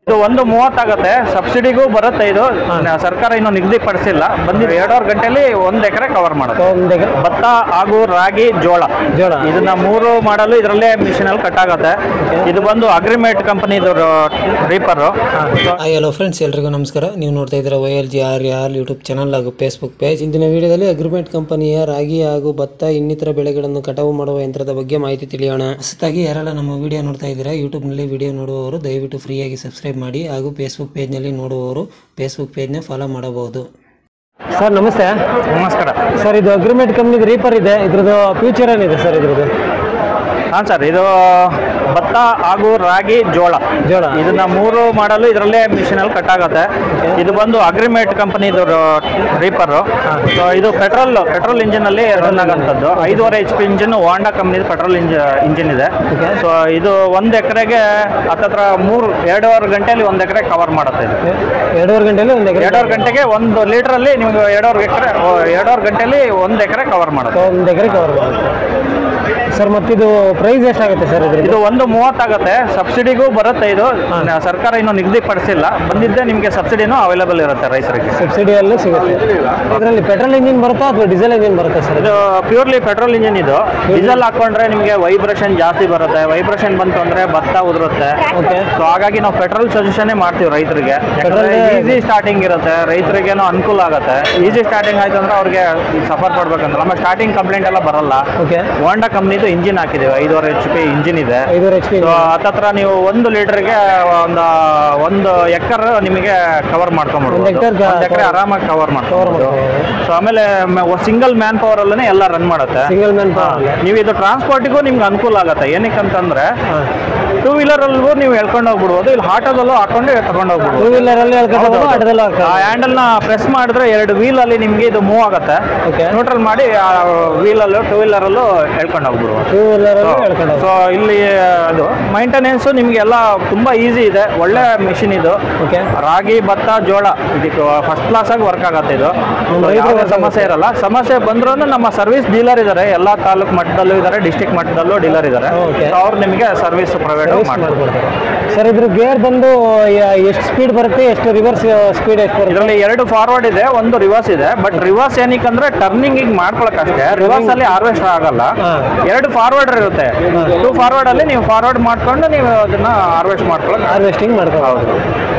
ಇದು ಒಂದು ಮೂವತ್ತಾಗತ್ತೆ ಸಬ್ಸಿಡಿಗೂ ಬರುತ್ತೆ ಇದು ನ- ಸರ್ಕಾರ ಇನ್ನು ನಿಗದಿಪಡಿಸಿಲ್ಲ ಬಂದಿದ್ದು ಎರಡೂವರೆ ಗಂಟೆಲಿ ಒಂದ್ ಎಕರೆ ಕವರ್ ಮಾಡುತ್ತೆ ಒಂದು ಎಕರೆ ಭತ್ತ ಹಾಗೂ ರಾಗಿ ಜೋಳ ಜೋಳ. ಇದನ್ನ ಮೂರು ಮಾಡಲು ಇದರಲ್ಲೇ ಮಿಷಿನ್ ಅಲ್ಲಿ ಕಟ್ ಆಗತ್ತೆ ಇದು ಬಂದು ಅಗ್ರಿಮೇಟ್ ಕಂಪನಿದು ರೀಪರ್ ಹಾಯ್ ಹಲೋ ಫ್ರೆಂಡ್ಸ್ ಎಲ್ರಿಗೂ ನಮಸ್ಕಾರ ನೀವು ನೋಡ್ತಾ ಇದ್ದೀರಾ Y L G R R YouTube channel ಹಾಗೂ ಫೇಸ್ಬುಕ್ ಪೇಜ್ ಇಂದಿನ ವಿಡಿಯೋದಲ್ಲಿ ಅಗ್ರಿಮೆಂಟ್ ಕಂಪನಿಯ ರಾಗಿ ಹಾಗೂ ಭತ್ತ ಇನ್ನಿತರ ಬೆಳೆಗಳನ್ನು ಕಟಾವು ಮಾಡುವ ಯಂತ್ರದ ಬಗ್ಗೆ ಮಾಹಿತಿ ತಿಳಿಯೋಣ ಹೊಸದಾಗಿ ಯಾರೆಲ್ಲ ನಮ್ಮ ವಿಡಿಯೋ ನೋಡ್ತಾ ಇದ್ದೀರಾ ಯೂಟ್ಯೂಬ್ನಲ್ಲಿ ವಿಡಿಯೋ ನೋಡುವವರು ದಯವಿಟ್ಟು ಫ್ರೀಯಾಗಿ ಸಬ್ಸ್ಕ್ರೈಬ್ ಮಾಡಿ ಹಾಗೂ ಫೇಸ್ಬುಕ್ ಪೇಜ್ನಲ್ಲಿ ನೋಡುವವರು ಫೇಸ್ಬುಕ್ ಪೇಜ್ನ ಫಾಲೋ ಮಾಡಬಹುದು ಸರ್ ನಮಸ್ತೆ ನಮಸ್ಕಾರ ಸರ್ ಇದು ಅಗ್ರಿಮೆಂಟ್ ಕಂಪ್ನಿದು ರೀಪರ್ ಇದೆ ಇದ್ರದ್ದು ಫ್ಯೂಚರ್ ಏನಿದೆ ಸರ್ ಇದ್ರದ್ದು ಹಾಂ ಸರ್ ಇದು ಭತ್ತ ಹಾಗೂ ರಾಗಿ ಜೋಳ ಜೋಳ. ಇದನ್ನ ಮೂರು ಮಾಡಲು ಇದರಲ್ಲೇ ಮಿಷಿನ್ ಅಲ್ಲಿ ಕಟ್ ಆಗತ್ತೆ ಇದು ಬಂದು ಅಗ್ರಿಮೇಟ್ ಕಂಪನಿದು ರೀಪರ್ ಸೊ ಇದು ಪೆಟ್ರೋಲ್ ಪೆಟ್ರೋಲ್ ಇಂಜಿನ್ ಅಲ್ಲಿ ರನ್ ಆಗಂತದ್ದು ಐದೂವರೆ ಎಚ್ ಪಿ ಇಂಜಿನ್ ವಾಂಡಾ ಕಂಪನಿದು ಪೆಟ್ರೋಲ್ ಇಂಜಿನ್ ಇದೆ ಸೊ ಇದು ಒಂದ್ ಎಕರೆಗೆ ಹತ್ತತ್ರ ಮೂರು ಎರಡೂವರೆ ಗಂಟೆಯಲ್ಲಿ ಒಂದ್ ಎಕರೆ ಕವರ್ ಮಾಡುತ್ತೆ ಇದು ಎರಡೂವರೆ ಗಂಟೆಲಿ ಒಂದು ಎಕರೆ ಎರಡೂವರೆ ಗಂಟೆಗೆ ಒಂದು ಲೀಟರ್ ಅಲ್ಲಿ ನಿಮ್ಗೆ ಎರಡೂವರೆ ಎಕರೆ ಎರಡೂವರೆ ಗಂಟೆಯಲ್ಲಿ ಒಂದ್ ಎಕರೆ ಕವರ್ ಮಾಡುತ್ತೆ ಒಂದು ಎಕರೆ ಕವರ್ ಮಾಡುತ್ತೆ ಸರ್ ಮತ್ತಿದು ಪ್ರೈಸ್ ಎಷ್ಟಾಗುತ್ತೆ ಸರ್ ಇದ್ರದ್ದು ಇದು ಒಂದು ಮೂವತ್ತಾಗತ್ತೆ ಸಬ್ಸಿಡಿಗೂ ಬರುತ್ತೆ ಇದು ನ- ಸರ್ಕಾರ ಇನ್ನು ನಿಗದಿಪಡಿಸಿಲ್ಲ ಬಂದಿದ್ದೇ ನಿಮಗೆ ಸಬ್ಸಿಡಿನೂ ಅವೈಲೇಬಲ್ ಇರುತ್ತೆ ರೈತರಿಗೆ ಸಬ್ಸಿಡಿಯಲ್ಲೂ ಸಿಗುತ್ತೆ ಇದರಲ್ಲಿ ಪೆಟ್ರೋಲ್ ಇಂಜಿನ್ ಬರುತ್ತಾ ಅಥವಾ ಡೀಸೆಲ್ ಇಂಜಿನ್ ಬರುತ್ತಾ ಸರ್ ಇದು ಪ್ಯೂರ್ಲಿ ಪೆಟ್ರೋಲ್ ಇಂಜಿನ್ ಇದು ಡೀಸೆಲ್ ಹಾಕೊಂಡ್ರೆ ನಿಮಗೆ ವೈಬ್ರೇಷನ್ ಜಾಸ್ತಿ ಬರುತ್ತೆ ವೈಬ್ರೇಷನ್ ಬಂತು ಅಂದ್ರೆ ಭತ್ತ ಉದುರುತ್ತೆ ಓಕೆ ಸೊ ಹಾಗಾಗಿ ನಾವು ಪೆಟ್ರೋಲ್ ಸಜೆಷನ್ ಮಾಡ್ತೀವಿ ರೈತರಿಗೆ Petrol- ಈಸಿ ಸ್ಟಾರ್ಟಿಂಗ್ ಇರುತ್ತೆ ರೈತರಿಗೇನೋ ಅನುಕೂಲ ಆಗುತ್ತೆ ಈಸಿ ಸ್ಟಾರ್ಟಿಂಗ್ ಆಯ್ತು ಅಂದ್ರೆ ಅವ್ರಿಗೆ ಸಫರ್ ಪಡ್ಬೇಕಂತ ನಮ್ಮ ಸ್ಟಾರ್ಟಿಂಗ್ ಕಂಪ್ಲೇಂಟ್ ಎಲ್ಲ ಬರಲ್ಲ ಓಕೆ ಹೋಂಡಾ ಕಂಪ್ನಿದು ಇಂಜಿನ್ ಹಾಕಿದ್ದೀವಿ ಐದೂವರೆ ಎಚ್ ಪಿ ಇಂಜಿನ್ ಇದೆ ಐದೂವರೆ ಎಚ್ ಪಿ ಸೊ ಹತ್ತತ್ರ ನೀವು ಒಂದು ಲೀಟರ್ಗೆ ಒಂದು ಒಂದು ಎಕರ್ ನಿಮಗೆ ಕವರ್ ಮಾಡ್ಕೊಂಡ್ಬಿಡ್ಬೋದು ಒಂದು ಎಕರೆ ಒಂದು ಎಕರೆ ಆರಾಮಾಗಿ ಕವರ್ ಮಾಡ್ಕೊಬೋದು ಸೊ ಆಮೇಲೆ ಸಿಂಗಲ್ ಮ್ಯಾನ್ ಪವರ್ ಅಲ್ಲೇ ಎಲ್ಲ ರನ್ ಮಾಡುತ್ತೆ ಸಿಂಗಲ್ ಮ್ಯಾನ್ ಪವರ್ ನೀವು ಇದು ಟ್ರಾನ್ಸ್ಪೋರ್ಟಿಗೂ ನಿಮ್ಗೆ ಅನುಕೂಲ ಆಗುತ್ತೆ ಏನಕ್ಕೆ ಅಂತಂದ್ರೆ ಟೂ ವೀಲರಲ್ಲೂ ನೀವು ಎಳ್ಕೊಂಡು ಹೋಗ್ಬಿಡ್ಬೋದು ಇಲ್ಲಿ ಆಟೋದಲ್ಲೂ ಹಾಕೊಂಡು ತಗೊಂಡು ಟೂ ಹೋಗ್ಬಿಡ್ಬೋದು ವೀಲರಲ್ಲಿ ಹೇಳ್ಕೊಂಡು ಆಟೋದಲ್ಲಿ ಆ ಹ್ಯಾಂಡಲ್ ನ ಪ್ರೆಸ್ ಮಾಡಿದ್ರೆ ಎರಡು ವೀಲ್ ಅಲ್ಲಿ ನಿಮ್ಗೆ ಇದು ಮೂವ್ ಆಗುತ್ತೆ ಓಕೆ ನ್ಯೂಟ್ರಲ್ ಮಾಡಿ ವೀಲ್ ಅಲ್ಲೂ ಟೂ ವೀಲರ್ ಅಲ್ಲೂ ಎಳ್ಕೊಂಡು ಹೋಗ್ಬಿಡ್ಬೋದು ಟೂ ವೀಲರಲ್ಲಿ ಹೇಳ್ಕೊಂಡು ಸೊ ಇಲ್ಲಿ ಅದು ಮೈಂಟೆನೆನ್ಸ್ ನಿಮಗೆಲ್ಲ ತುಂಬಾ ಈಸಿ ಇದೆ ಒಳ್ಳೆ ಮಿಷಿನ್ ಇದು ಓಕೆ ರಾಗಿ ಭತ್ತ ಜೋಳ ಇದಕ್ಕೆ ಫಸ್ಟ್ ಕ್ಲಾಸ್ ಆಗಿ ವರ್ಕ್ ಆಗತ್ತೆ ಇದು ನಮ್ಮ ಯಾವುದೇ ರೈತರು ಸಮಸ್ಯೆ ಇರಲ್ಲ ಸಮಸ್ಯೆ ಬಂದ್ರೂ ನಮ್ಮ ಸರ್ವಿಸ್ ಡೀಲರ್ ಇದ್ದಾರೆ ಎಲ್ಲಾ ತಾಲೂಕು ಮಟ್ಟದಲ್ಲೂ ಇದ್ದಾರೆ ಡಿಸ್ಟಿಕ್ ಮಟ್ಟದಲ್ಲೂ ಡೀಲರ್ ಇದ್ದಾರೆ Okay. So ಅವ್ರು ನಿಮಗೆ ಸರ್ವಿಸ್ ಪ್ರೊವೈಡ್ ಸರ್ವಿಸ್ ಮಾಡ್ತಾರೆ ಮಾಡ್ಕೊಡ್ತಾರೆ ಸರ್ ಇದ್ರ ಗೇರ್ ಬಂದು ಎಷ್ಟು ಸ್ಪೀಡ್ ಬರುತ್ತೆ ಎಷ್ಟು ರಿವರ್ಸ್ ಸ್ಪೀಡ್ ಎಷ್ಟು ಬರುತ್ತೆ ಇದರಲ್ಲಿ ಎರಡು ಫಾರ್ವರ್ಡ್ ಇದೆ ಒಂದು ರಿವರ್ಸ್ ಇದೆ ಬಟ್ ರಿವರ್ಸ್ ಏನಕ್ಕಂದ್ರೆ ಟರ್ನಿಂಗ್ ಈಗ ಮಾಡ್ಕೊಳಕ್ ಅಷ್ಟೇ ರಿವರ್ಸ್ ಅಲ್ಲಿ ಹಾರ್ವೆಸ್ಟ್ ಆಗಲ್ಲ ಹಾ. ಎರಡು ಫಾರ್ವರ್ಡ್ ಇರುತ್ತೆ ಟೂ ಫಾರ್ವರ್ಡ್ ಅಲ್ಲಿ ನೀವು ಫಾರ್ವರ್ಡ್ ಮಾಡ್ಕೊಂಡು ನೀವು ಅದನ್ನ ಹಾರ್ವೆಸ್ಟ್ ಮಾಡ್ಕೊಳಕ್ ಹಾರ್ವೆಸ್ಟಿಂಗ್ ಮಾಡ್ಕೋಬಹುದು